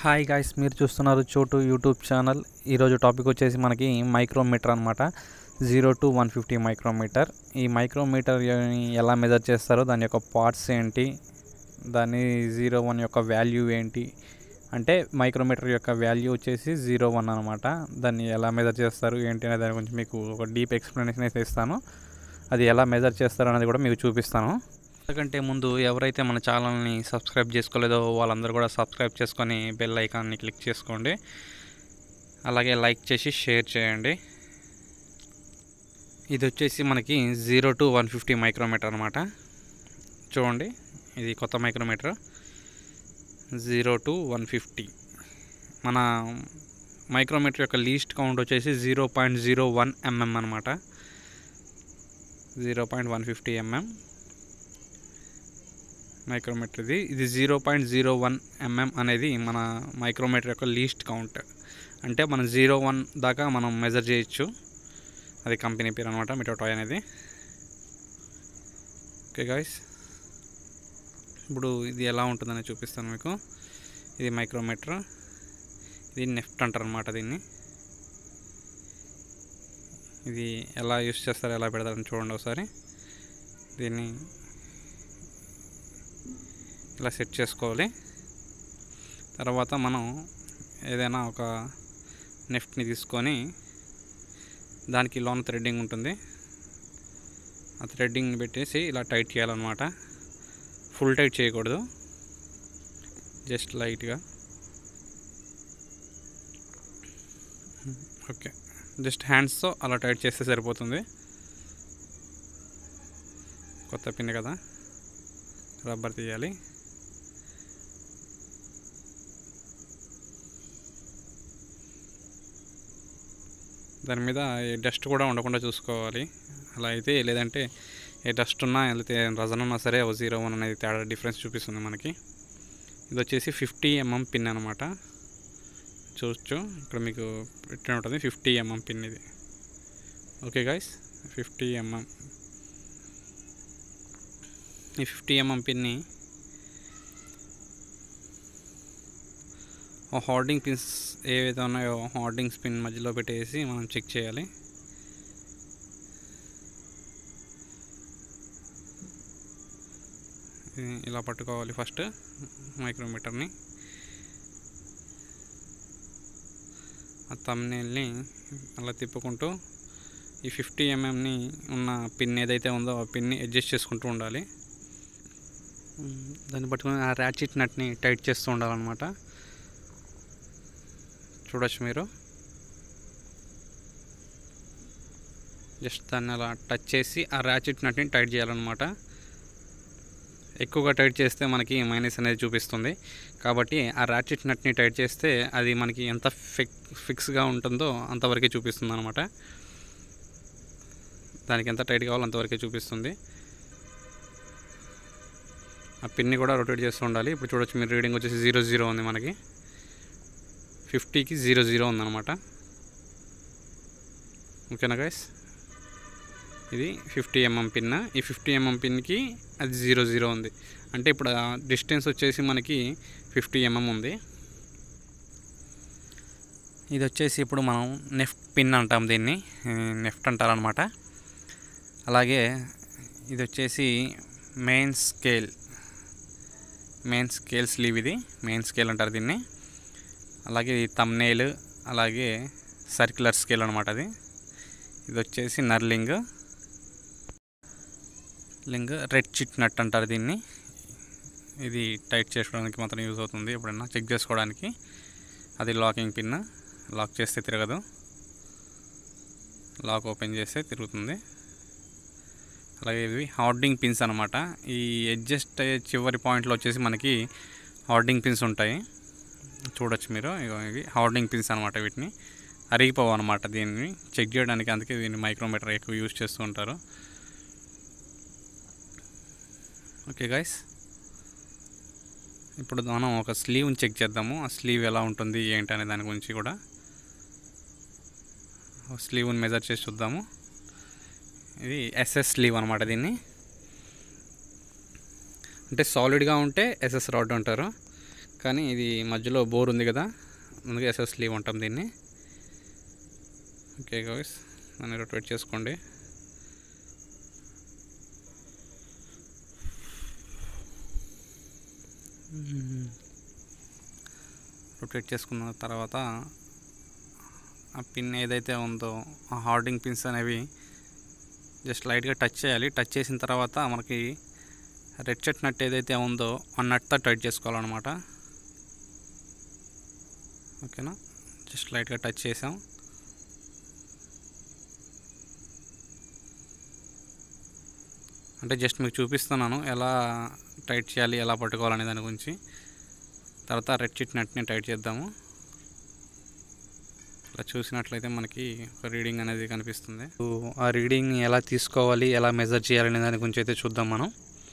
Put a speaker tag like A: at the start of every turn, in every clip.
A: hi guys మీరు చూస్తున్నారు చోటు యూట్యూబ్ ఛానల్ ఈరోజు టాపిక్ వచ్చేసి మనకి మైక్రోమీటర్ అనమాట zero to one fifty micrometer ఈ మైక్రోమీటర్ ఎలా మెజర్ చేస్తారో దాని యొక్క పార్ట్స్ ఏంటి దాని జీరో వన్ యొక్క వాల్యూ ఏంటి అంటే మైక్రోమీటర్ యొక్క వాల్యూ వచ్చేసి జీరో వన్ అనమాట దాన్ని ఎలా మెజర్ చేస్తారు ఏంటి అనే దాని గురించి మీకు ఒక డీప్ ఎక్స్ప్లెనేషన్ అయితే ఇస్తాను అది ఎలా మెజర్ చేస్తారు అనేది కూడా మీకు చూపిస్తాను అంతకంటే ముందు ఎవరైతే మన ఛానల్ని సబ్స్క్రైబ్ చేసుకోలేదో వాళ్ళందరూ కూడా సబ్స్క్రైబ్ చేసుకొని బెల్ ఐకాన్ని క్లిక్ చేసుకోండి అలాగే లైక్ చేసి షేర్ చేయండి ఇది వచ్చేసి మనకి zero to one fifty micrometer అనమాట చూడండి ఇది కొత్త micrometer zero to one fifty మన మైక్రోమీటర్ యొక్క లీస్ట్ కౌంట్ వచ్చేసి zero point zero one mm అనమాట zero point one fifty mm micrometer ఇది ఇది zero point zero one mm అనేది మన మైక్రోమీటర్ యొక్క లీస్ట్ కౌంట్ అంటే మనం జీరో వన్ దాకా మనం మెజర్ చేయొచ్చు అది కంపెనీ పేరు అనమాట మిటోటాయ్ అనేది ఓకే గాయస్ ఇప్పుడు ఇది ఎలా ఉంటుందని చూపిస్తాను మీకు ఇది మైక్రోమీటర్ ఇది నెఫ్ట్ అంటారు అనమాట దీన్ని ఇది ఎలా యూస్ చేస్తారో ఎలా పెడతారని చూడండి ఒకసారి దీన్ని ఇలా సెట్ చేసుకోవాలి తర్వాత మనం ఏదైనా ఒక నెఫ్ట్ని తీసుకొని దానికి లోన్ థ్రెడ్డింగ్ ఉంటుంది ఆ థ్రెడ్డింగ్ పెట్టేసి ఇలా టైట్ చేయాలన్నమాట ఫుల్ టైట్ చేయకూడదు జస్ట్ లైట్గా ఓకే జస్ట్ హ్యాండ్స్తో అలా టైట్ చేస్తే సరిపోతుంది కొత్త పిన్ కదా రబ్బర్ తీయాలి దాని మీద ఏ డస్ట్ కూడా ఉండకుండా చూసుకోవాలి అలా అయితే లేదంటే ఏ డస్ట్ ఉన్నా లేకపోతే రజన్ ఉన్నా సరే ఓ జీరో వన్ అనేది తేడా డిఫరెన్స్ చూపిస్తుంది మనకి ఇది వచ్చేసి ఫిఫ్టీ ఎంఎం పిన్ అనమాట చూడొచ్చు ఇక్కడ మీకు పెట్టిన ఉంటుంది ఫిఫ్టీ ఎంఎం పిన్ ఇది ఓకే గాయస్ ఫిఫ్టీ ఎంఎం ఈ ఫిఫ్టీ ఎంఎం పిన్ని హార్డింగ్ పిన్స్ ఏవైతే ఉన్నాయో హార్డింగ్స్ పిన్ మధ్యలో పెట్టేసి మనం చెక్ చేయాలి ఇలా పట్టుకోవాలి ఫస్ట్ మైక్రోమీటర్ని ఆ తమ్నేల్ని అలా తిప్పుకుంటూ ఈ ఫిఫ్టీ ఎంఎంని ఉన్న పిన్ ఏదైతే ఉందో ఆ పిన్ని అడ్జస్ట్ చేసుకుంటూ ఉండాలి దాన్ని పట్టుకొని ఆ ర్యాచిట్ నట్ని టైట్ చేస్తూ ఉండాలన్నమాట చూడొచ్చు మీరు జస్ట్ దాన్ని అలా టచ్ చేసి ఆ ర్యాచిట్ నట్ని టైట్ చేయాలన్నమాట ఎక్కువగా టైట్ చేస్తే మనకి మైనస్ అనేది చూపిస్తుంది కాబట్టి ఆ ర్యాచిట్ నట్ని టైట్ చేస్తే అది మనకి ఎంత ఫిక్ ఫిక్స్గా ఉంటుందో అంతవరకే చూపిస్తుంది అనమాట దానికి ఎంత టైట్ కావాలో అంతవరకే చూపిస్తుంది ఆ పిన్ని కూడా రొటేట్ చేస్తూ ఉండాలి ఇప్పుడు చూడొచ్చు మీరు రీడింగ్ వచ్చేసి జీరో జీరో ఉంది మనకి ఫిఫ్టీకి జీరో జీరో ఉందన్నమాట ఓకేనా గైస్ ఇది ఫిఫ్టీ ఎంఎం పిన్ ఈ ఫిఫ్టీ ఎంఎం పిన్కి అది జీరో జీరో ఉంది అంటే ఇప్పుడు డిస్టెన్స్ వచ్చేసి మనకి ఫిఫ్టీ ఎంఎం ఉంది ఇది వచ్చేసి ఇప్పుడు మనం నెఫ్ట్ పిన్ అంటాం దీన్ని నెఫ్ట్ అంటారనమాట అలాగే ఇది వచ్చేసి main scale main scale sleeve ఇది మెయిన్ స్కేల్ అంటారు దీన్ని అలాగే ఇది తమ్నేల్ అలాగే సర్క్యులర్ స్కేల్ అనమాట అది ఇది వచ్చేసి నర్లింగ్ లింగ్ రెడ్ చిట్ నట్ అంటారు దీన్ని ఇది టైట్ చేసుకోవడానికి మాత్రం యూజ్ అవుతుంది ఎప్పుడన్నా చెక్ చేసుకోవడానికి అది లాకింగ్ పిన్ లాక్ చేస్తే తిరగదు లాక్ ఓపెన్ చేస్తే తిరుగుతుంది అలాగే ఇవి హార్డింగ్ పిన్స్ అనమాట ఈ అడ్జస్ట్ అయ్యే చివరి పాయింట్లో వచ్చేసి మనకి హార్డింగ్ పిన్స్ ఉంటాయి చూడొచ్చు మీరు ఇవి హార్డింగ్ పిన్స్ అనమాట వీటిని అరిగిపోవు అనమాట దీన్ని చెక్ చేయడానికి అందుకే దీన్ని మైక్రోమీటర్ ఎక్కువ యూజ్ చేస్తూ ఉంటారు ఓకే గాయస్ ఇప్పుడు మనం ఒక స్లీవ్ని చెక్ చేద్దాము ఆ స్లీవ్ ఎలా ఉంటుంది ఏంటి అనే దాని గురించి కూడా స్లీవ్ని మెజర్ చేసి చూద్దాము ఇది ఎస్ఎస్ స్లీవ్ అనమాట దీన్ని అంటే సాలిడ్గా ఉంటే ఎస్ఎస్ రాడ్ అంటారు కానీ ఇది మధ్యలో బోర్ ఉంది కదా అందుకే ఎస్ఎస్ లీవ్ అంటాం దీన్ని ఓకే గాయస్ దాన్ని రొటేట్ చేసుకోండి రొటేట్ చేసుకున్న తర్వాత ఆ పిన్ ఏదైతే ఉందో ఆ హార్డింగ్ పిన్స్ అనేవి జస్ట్ లైట్గా టచ్ చేయాలి టచ్ చేసిన తర్వాత మనకి రెడ్ చెట్ నట్ ఏదైతే ఉందో ఆ నట్తో టైట్ చేసుకోవాలన్నమాట ఓకేనా జస్ట్ లైట్గా టచ్ చేసాం అంటే జస్ట్ మీకు చూపిస్తున్నాను ఎలా టైట్ చేయాలి ఎలా పట్టుకోవాలనే దాని గురించి తర్వాత రెడ్ చిట్ నట్ని టైట్ చేద్దాము అలా చూసినట్లయితే మనకి ఒక రీడింగ్ అనేది కనిపిస్తుంది ఆ రీడింగ్ ఎలా తీసుకోవాలి ఎలా మెజర్ చేయాలనే దాని గురించి అయితే చూద్దాం మనం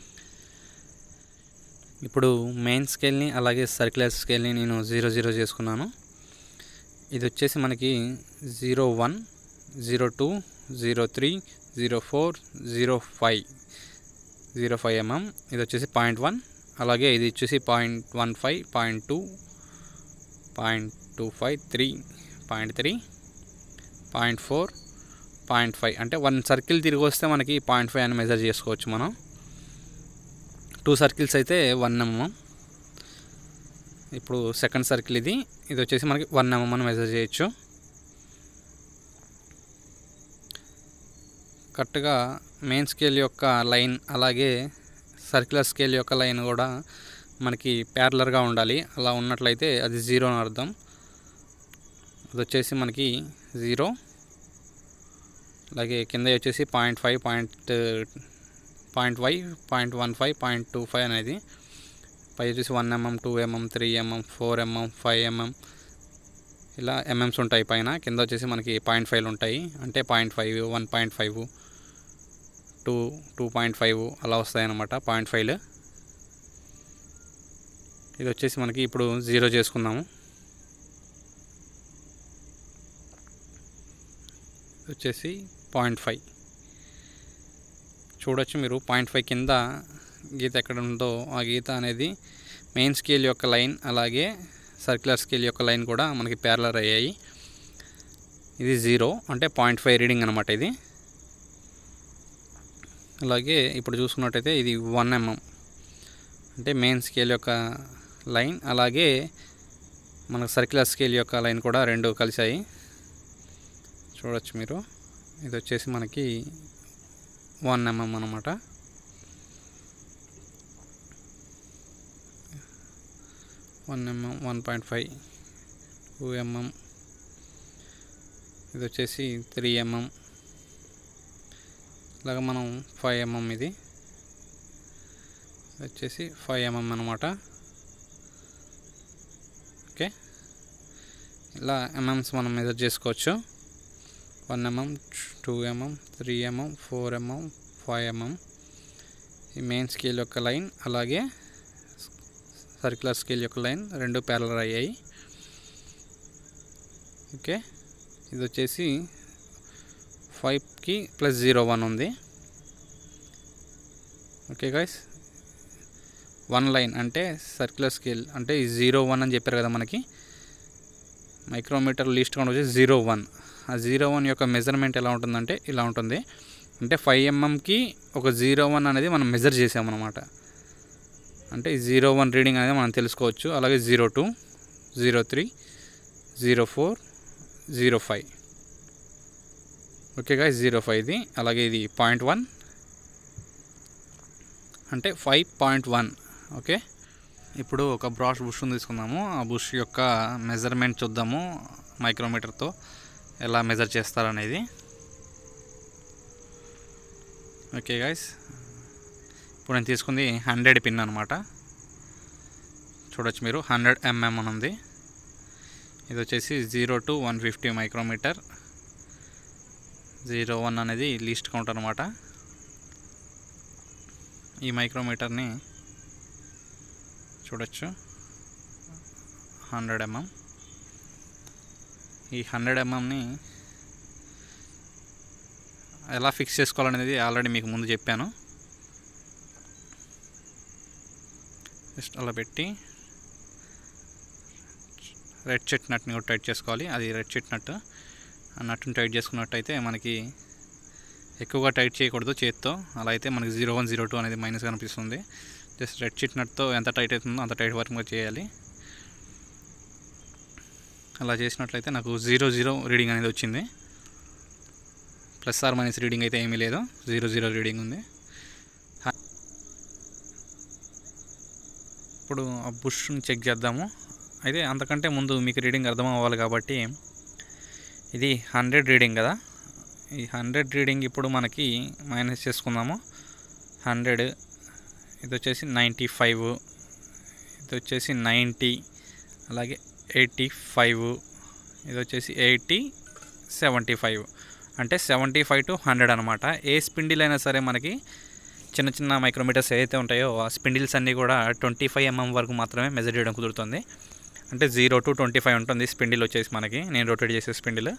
A: ఇప్పుడు మెయిన్ స్కేల్ని అలాగే సర్క్యులర్ స్కేల్ని నేను జీరో జీరో చేసుకున్నాను ఇది వచ్చేసి మనకి zero one zero two zero three zero four zero five zero five mm ఇది వచ్చేసి పాయింట్ వన్ అలాగే ఇది వచ్చేసి point one five point two point two five three point three point four point five అంటే వన్ సర్కిల్ తిరిగి వస్తే మనకి point five అని మెజర్ చేసుకోవచ్చు మనం టూ సర్కిల్స్ అయితే వన్ ఎంఎం ఇప్పుడు సెకండ్ సర్కిల్ ఇది ఇది వచ్చేసి మనకి వన్ ఎంఎం అని మెజర్ చేయొచ్చు కరెక్ట్గా మెయిన్ స్కేల్ యొక్క లైన్ అలాగే సర్క్యులర్ స్కేల్ యొక్క లైన్ కూడా మనకి ప్యారలర్గా ఉండాలి అలా ఉన్నట్లయితే అది జీరో అని అర్థం అది వచ్చేసి మనకి జీరో అలాగే కింద వచ్చేసి point five point point five point one five point two five అనేది పై వచ్చేసి one mm two mm three mm four mm five mm ఇలా ఎంఎంస్ ఉంటాయి పైన కింద వచ్చేసి మనకి పాయింట్ ఫైవ్లు ఉంటాయి అంటే point five one point five two two point five అలా వస్తాయి అన్నమాట పాయింట్ ఫైవ్లు ఇది వచ్చేసి మనకి ఇప్పుడు జీరో చేసుకుందాము వచ్చేసి పాయింట్ ఫైవ్ చూడొచ్చు మీరు పాయింట్ ఫైవ్ కింద గీత ఎక్కడ ఉందో ఆ గీత అనేది మెయిన్ స్కేల్ యొక్క లైన్ అలాగే సర్క్యులర్ స్కేల్ యొక్క లైన్ కూడా మనకి ప్యారలర్ అయ్యాయి ఇది జీరో అంటే పాయింట్ ఫైవ్ రీడింగ్ అనమాట ఇది అలాగే ఇప్పుడు చూసుకున్నట్టయితే ఇది వన్ ఎంఎం అంటే మెయిన్ స్కేల్ యొక్క లైన్ అలాగే మనకు సర్క్యులర్ స్కేల్ యొక్క లైన్ కూడా రెండు కలిసాయి చూడొచ్చు మీరు ఇది వచ్చేసి మనకి వన్ ఎంఎం అనమాట one mm one point five two mm ఇది వచ్చేసి త్రీ ఎంఎం ఇలాగ మనం ఫైవ్ ఎంఎం ఇది వచ్చేసి ఫైవ్ ఎంఎం అనమాట ఓకే ఇలా ఎంఎంస్ మనం మెజర్ చేసుకోవచ్చు one mm two mm three mm four mm five mm ఈ మెయిన్ స్కేల్ యొక్క లైన్ అలాగే సర్క్యులర్ స్కేల్ యొక్క లైన్ రెండు ప్యారలర్ అయ్యాయి ఓకే ఇది వచ్చేసి ఫైవ్కి ప్లస్ జీరో వన్ ఉంది ఓకే గాయస్ వన్ లైన్ అంటే సర్క్యులర్ స్కేల్ అంటే ఈ జీరో వన్ అని చెప్పారు కదా మనకి మైక్రోమీటర్ లీస్ట్ కౌంట్ వచ్చేసి జీరో వన్ ఆ జీరో వన్ యొక్క మెజర్మెంట్ ఎలా ఉంటుందంటే ఇలా ఉంటుంది అంటే ఫైవ్ ఎంఎంకి ఒక జీరో వన్ అనేది మనం మెజర్ చేసామన్నమాట అంటే ఈ జీరో వన్ రీడింగ్ అనేది మనం తెలుసుకోవచ్చు అలాగే zero two zero three zero four zero five okay guys zero five ఇది అలాగే ఇది పాయింట్ వన్ అంటే ఫైవ్ పాయింట్ వన్ ఓకే ఇప్పుడు ఒక బ్రాష్ బుష్ తీసుకుందాము ఆ బుష్ యొక్క మెజర్మెంట్ చూద్దాము మైక్రోమీటర్తో ఎలా మెజర్ చేస్తారనేది ఓకే గాయస్ ఇప్పుడు నేను తీసుకుంది హండ్రెడ్ పిన్ అనమాట చూడొచ్చు మీరు హండ్రెడ్ ఎంఎం అని ఉంది ఇది వచ్చేసి zero to one fifty micrometer zero one అనేది లీస్ట్ కౌంట్ అనమాట ఈ మైక్రోమీటర్ని చూడొచ్చు హండ్రెడ్ ఎంఎం ఈ హండ్రెడ్ ఎంఎంని ఎలా ఫిక్స్ చేసుకోవాలనేది ఆల్రెడీ మీకు ముందు చెప్పాను జస్ట్ అలా పెట్టి రెడ్ చెట్ నట్ని కూడా టైట్ చేసుకోవాలి అది రెడ్ చెట్ నట్ ఆ నట్టుని టైట్ చేసుకున్నట్టయితే మనకి ఎక్కువగా టైట్ చేయకూడదు చేత్తో అలా అయితే మనకి జీరో వన్ జీరో టూ అనేది మైనస్ కనిపిస్తుంది జస్ట్ రెడ్ చిట్ నట్తో ఎంత టైట్ అవుతుందో అంత టైట్ వరకు చేయాలి అలా చేసినట్లయితే నాకు జీరో జీరో రీడింగ్ అనేది వచ్చింది ప్లస్ ఆర్ మైనస్ రీడింగ్ అయితే ఏమీ లేదు జీరో జీరో రీడింగ్ ఉంది ఇప్పుడు ఆ బుష్ని చెక్ చేద్దాము అయితే అంతకంటే ముందు మీకు రీడింగ్ అర్థం అవ్వాలి కాబట్టి ఇది హండ్రెడ్ రీడింగ్ కదా ఈ హండ్రెడ్ రీడింగ్ ఇప్పుడు మనకి మైనస్ చేసుకుందాము హండ్రెడ్ ఇది వచ్చేసి నైంటీ ఫైవ్ ఇది వచ్చేసి నైంటీ అలాగే ఎయిటీ ఫైవ్ ఇది వచ్చేసి ఎయిటీ సెవెంటీ ఫైవ్ అంటే సెవెంటీ ఫైవ్ టు హండ్రెడ్ అనమాట ఏ స్పిండిల్ అయినా సరే మనకి చిన్న చిన్న మైక్రోమీటర్స్ ఏదైతే ఉంటాయో ఆ స్పిండిల్స్ అన్నీ కూడా ట్వంటీ ఫైవ్ ఎంఎం వరకు మాత్రమే మెజర్ చేయడం కుదురుతుంది అంటే జీరో టు ట్వంటీ ఫైవ్ ఉంటుంది స్పిండిల్ వచ్చేసి మనకి నేను రొటేట్ చేసే స్పిండిల్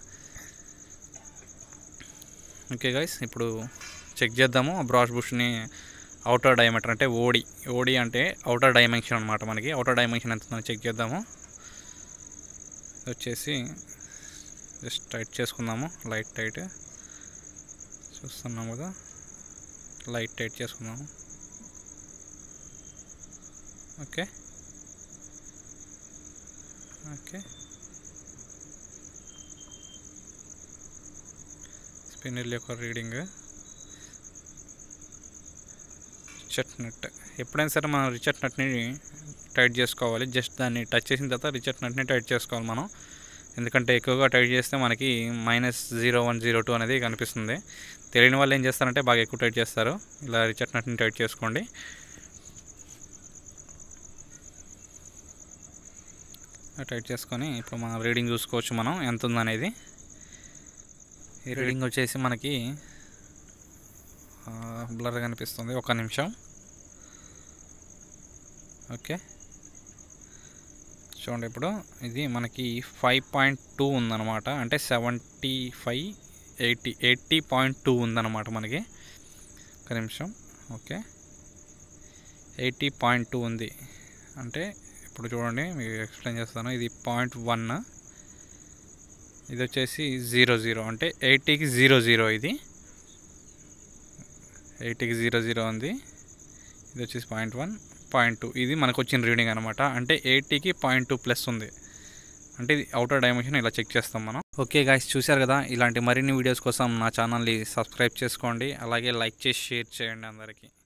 A: ఓకే గైస్ ఇప్పుడు చెక్ చేద్దాము బ్రాష్ బుష్ని అవుటర్ డయామీటర్ అంటే ఓడి ఓడి అంటే అవుటర్ డైమెన్షన్ అనమాట మనకి అవుటర్ డైమెన్షన్ ఎంత ఉందో చెక్ చేద్దాము ఇది వచ్చేసి జస్ట్ టైట్ చేసుకుందాము లైట్ టైట్ చూస్తున్నాం కదా లైట్ టైట్ చేసుకుందాము ఓకే ఓకే స్పిన్నిల్ యొక్క రీడింగ్ రిచర్ట్ నట్ ఎప్పుడైనా సరే మనం రిచర్ట్ నట్ని టైట్ చేసుకోవాలి జస్ట్ దాన్ని టచ్ చేసిన తర్వాత రిచర్ట్ నట్ని టైట్ చేసుకోవాలి మనం ఎందుకంటే ఎక్కువగా టైట్ చేస్తే మనకి minus zero one zero two అనేది కనిపిస్తుంది తెలియని వాళ్ళు ఏం చేస్తారంటే బాగా ఎక్కువ టైట్ చేస్తారు ఇలా రిచర్ట్ నట్ని టైట్ చేసుకోండి టైట్ చేసుకొని ఇప్పుడు మనం రీడింగ్ చూసుకోవచ్చు మనం ఎంత ఉందనేది ఈ రీడింగ్ వచ్చేసి మనకి బ్లర్ కనిపిస్తుంది ఒక నిమిషం ఓకే చూడండి ఇప్పుడు ఇది మనకి ఫైవ్ పాయింట్ టూ ఉందన్నమాట అంటే seventy five eighty eighty point two ఉందన్నమాట మనకి ఒక నిమిషం ఓకే ఎయిటీ పాయింట్ టూ ఉంది అంటే ఇప్పుడు చూడండి మీకు ఎక్స్ప్లెయిన్ చేస్తాను ఇది పాయింట్ వన్ ఇది వచ్చేసి జీరో జీరో అంటే ఎయిటీకి జీరో జీరో ఇది ఎయిటీకి జీరో జీరో ఉంది ఇది వచ్చేసి పాయింట్ వన్ పాయింట్ టూ ఇది మనకు వచ్చిన రీడింగ్ అనమాట అంటే ఎయిటీకి పాయింట్ టూ ప్లస్ ఉంది అంటే ఇది అవుటర్ డైమెన్షన్ ఇలా చెక్ చేస్తాం మనం ఓకే గాయస్ చూశారు కదా ఇలాంటి మరిన్ని వీడియోస్ కోసం నా ఛానల్ని సబ్స్క్రైబ్ చేసుకోండి అలాగే లైక్ చేసి షేర్ చేయండి అందరికీ